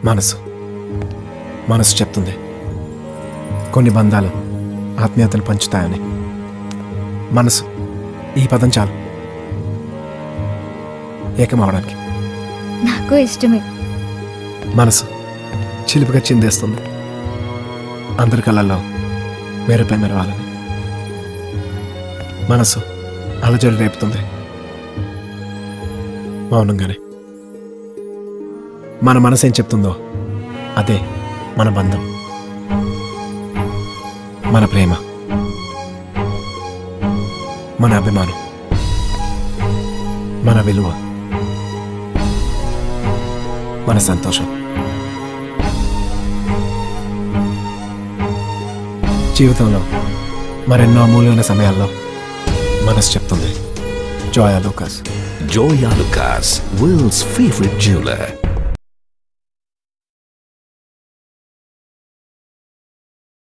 మనసు మనసు చెప్తుంది కొన్ని బంధాలు ఆత్మీయతలు పంచుతాయని మనసు ఈ పదం చాలు ఏకమవడానికి నాకు ఇష్టమే మనసు చిలిపిగా చిందేస్తుంది అందరి కళ్ళల్లో మెరుపై మెరవాలని మనసు అలజడి రేపుతుంది మౌనంగానే మన మనసు ఏం చెప్తుందో అదే మన బంధం మన ప్రేమ మన అభిమానం మన విలువ మన సంతోషం జీవితంలో మరెన్నో అమూల్యమైన సమయాల్లో మనసు చెప్తుంది జోయా లూకాస్ Joya Lucas, world's favorite jeweler.